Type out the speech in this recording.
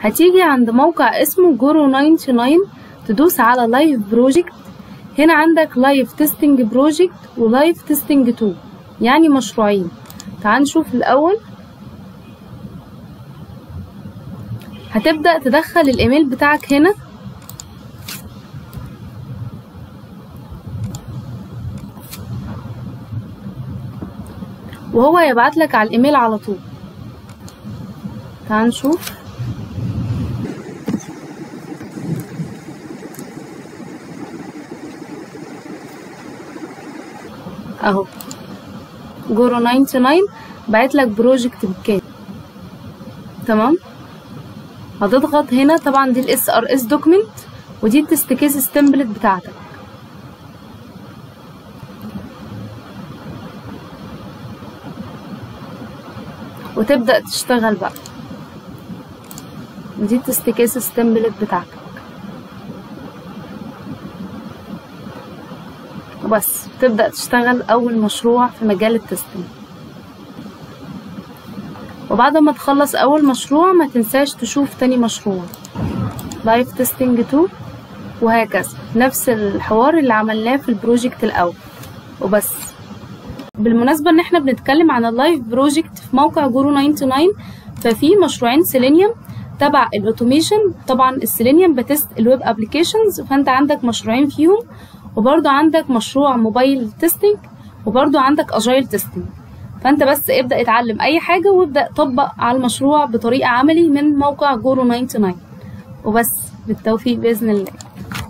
هتيجي عند موقع اسمه جورو 99 تدوس على لايف بروجكت هنا عندك لايف تيستنج بروجكت ولايف تيستنج 2 يعني مشروعين تعال نشوف الاول هتبدأ تدخل الايميل بتاعك هنا وهو يبعت لك على الايميل على طول تعال نشوف اهو جورو 99 بعت لك بروجكت بالكامل تمام هتضغط هنا طبعا دي الاس ار اس دوكيمنت ودي التست كيس ستمبلت بتاعتك وتبدأ تشتغل بقى دي التست كيس ستمبلت بتاعتك وبس تبدأ تشتغل أول مشروع في مجال التستنج وبعد ما تخلص أول مشروع ما تنساش تشوف تاني مشروع لايف تيستنج 2 وهكذا نفس الحوار اللي عملناه في البروجكت الأول وبس بالمناسبة ان احنا بنتكلم عن اللايف بروجكت في موقع جورو 99 ففي مشروعين سيلينيوم تبع الاوتوميشن طبعا السيلينيوم بتست الويب ابلكيشنز فانت عندك مشروعين فيهم وبرضو عندك مشروع موبايل تيستنج وبرضو عندك اجايل تيستنج فانت بس ابدا اتعلم اي حاجه وابدا طبق على المشروع بطريقه عملي من موقع جورو 99 وبس بالتوفيق باذن الله